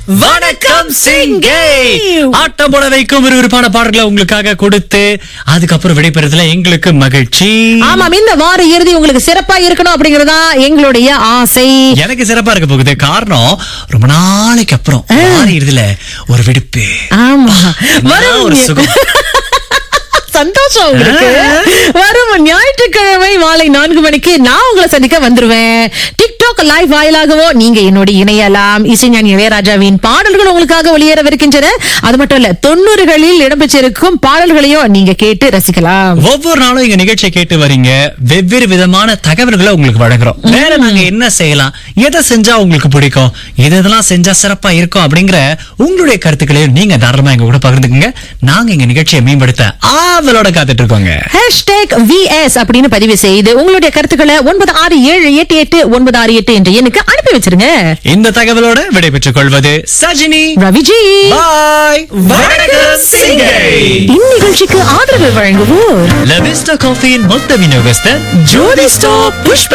வணக்கம் சிங்கே ஆட்டம் போட வைக்கும் விறுவிறுப்பான பாடல்களை உங்களுக்காக கொடுத்து அதுக்கப்புறம் விடைபெறதுல எங்களுக்கு மகிழ்ச்சி ஆமாம் இந்த வார இறுதி உங்களுக்கு சிறப்பா இருக்கணும் அப்படிங்கறதா எங்களுடைய ஆசை எனக்கு சிறப்பா இருக்க போகுது காரணம் ரொம்ப நாளைக்கு அப்புறம் வார இறுதியில ஒரு விடுப்பு ஆமா என்ன வரும் ஒரு சுகம் சந்தோஷம் உங்களுக்கு வரும் ஞாயிற்றுக்கிழமை மாலை நான்கு மணிக்கு நான் உங்களை சந்திக்க வந்துருவேன் டிக்டாக் லைவ் வாயிலாகவோ நீங்க என்னோட இணையலாம் இசைஞானி இளையராஜாவின் பாடல்கள் உங்களுக்காக ஒளியேறவிருக்கின்றன அது மட்டும் இல்ல தொண்ணூறுகளில் இடம்பெற்றிருக்கும் பாடல்களையும் நீங்க கேட்டு ரசிக்கலாம் ஒவ்வொரு நாளும் எங்க நிகழ்ச்சியை கேட்டு வரீங்க வெவ்வேறு விதமான தகவல்களை உங்களுக்கு வழங்குறோம் வேற நாங்க என்ன செய்யலாம் எதை செஞ்சா உங்களுக்கு பிடிக்கும் எது எதெல்லாம் செஞ்சா சிறப்பா இருக்கும் அப்படிங்கிற உங்களுடைய கருத்துக்களையும் நீங்க தாராளமா எங்க கூட பகிர்ந்துக்குங்க நாங்க எங்க நிகழ்ச்சியை மேம்படுத்த ஆவலோட காத்துட்டு இருக்கோங்க ஹேஷ்டேக் விஎஸ் அப்படின்னு பதிவு செய்து உங்களுடைய கருத்துக்களை ஒன்பது ஆறு ஏழு எட்டு எட்டு ஒன்பது ஆறு எட்டு என்ற எண்ணுக்கு அனுப்பி வச்சிருங்க இந்த தகவலோட விடைபெற்றுக் கொள்வது சஜினி ரவிஜி பாய் வணக்கம் சிங்கை இந்நிகழ்ச்சிக்கு ஆதரவு வழங்குவோர் லவிஸ்டா காஃபியின் மொத்த விநியோகஸ்தர் ஜோதி ஸ்டாப் புஷ்ப